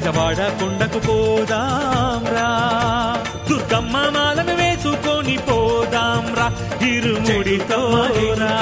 బెజవాడ కొండకు పోదాం రా దుర్గమ్మ మాలను వేసుకొని పోదాం రా ఇరుముడితో రా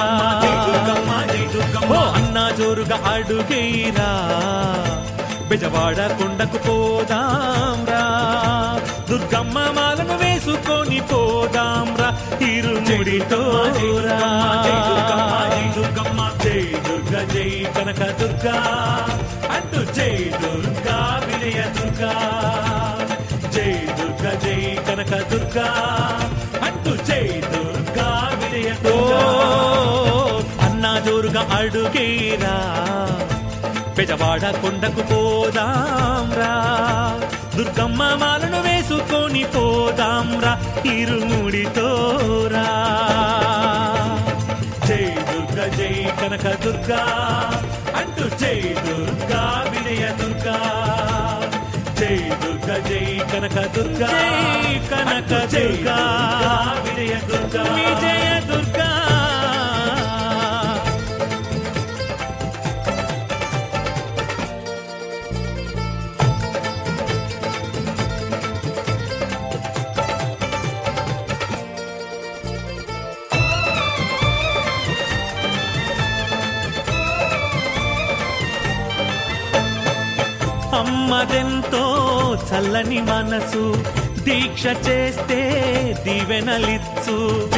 ఓ అన్నా జోరుగా అడుగైరా బెజవాడ కొండకు పోదాం రా దుర్గమ్మ మాలను వేసుకొని పోదాం రా ఇరుముడితో రా దుర్గమ్మ జై దుర్గ జై కనక దుర్గా అంటూ జై దుర్గా విజయ దుర్గా జై దుర్గ జై కనక దుర్గా అంటూ జై దుర్గా విజయ దుర్గా అన్నా జోరుగా అడుగేరా పెజవాడ కొండకు పోదాం రా దుర్గమ్మ మాలను వేసుకొని పోదాం రా ఇరుముడితో రా జై దుర్గ జై కనక దుర్గా అంటూ జై దుర్గా విజయ దుర్గా జై దుర్గ జై కనక దుర్గా జై కనక దుర్గా విజయ దుర్గా విజయ దుర్గా అమ్మదెంతో చల్లని మనసు దీక్ష చేస్తే దీవెనలిచ్చు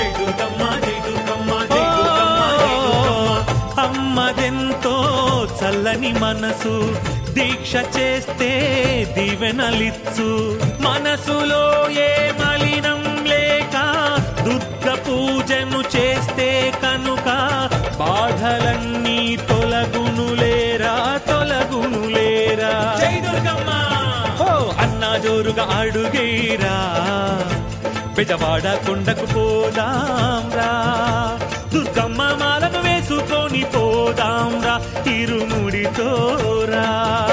అమ్మదెంతో చల్లని మనసు దీక్ష చేస్తే దీవెనలిచ్చు మనసులో ఏ మలినం లేక దుర్గ పూజను చేస్తే కనుక బాధలన్నీ తొలగునులేరా తొలగునులేరా జై దుర్గమ్మ ఓ అన్నా జోరుగా అడుగేరా బెజవాడ కొండకు పోదాం రా దుర్గమ్మ మాలను వేసుకొని పోదాం రా తిరుముడితో రా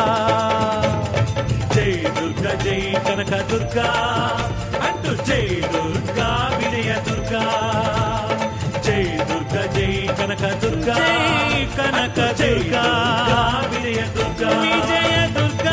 జై దుర్గ జై కనక దుర్గా అంటూ జై దుర్గా విజయ దుర్గా జై దుర్గ జై కనక దుర్గా జై కనక దుర్గా విజయ దుర్గా విజయ దుర్గా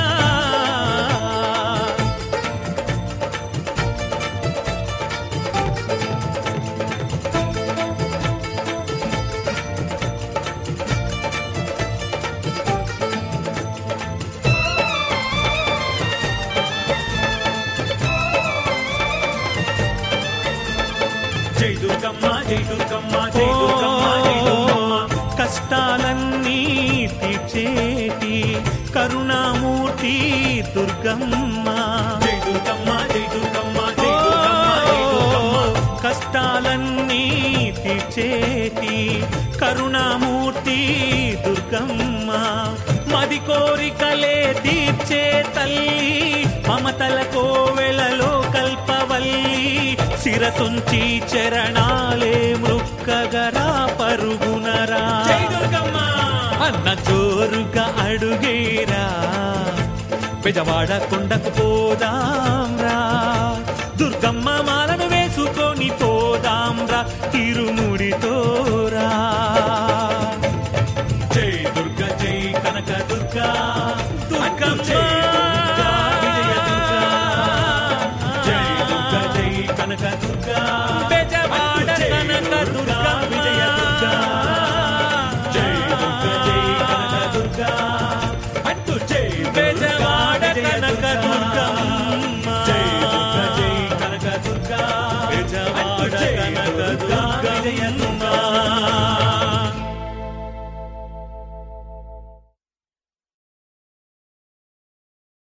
జై దుర్గమ్మ జై దుర్గమ్మ జై దుర్గమ్మ జై దుర్గమ్మ కష్టాలన్నీ తీర్చేటి కరుణామూర్తి దుర్గమ్మ జై దుర్గమ్మ జై దుర్గమ్మ జై దుర్గమ్మ జై దుర్గమ్మ కష్టాలన్నీ తీర్చేటి కరుణామూర్తి దుర్గమ్మ మది కోరికలే తీర్చే తల్లి మమతల కోవెలలో కల్పవల్లి శిరసుంచి చరణాలే మృక్కగరా పరుగునరా అన్న జోరుగా అడుగేరా పెజవాడ కొండకు పోదాం రా దుర్గమ్మ మాలను వేసుకొని పోదాం రా తిరుముడితో రా జై దుర్గ జై కనక దుర్గా దుర్గమ్మ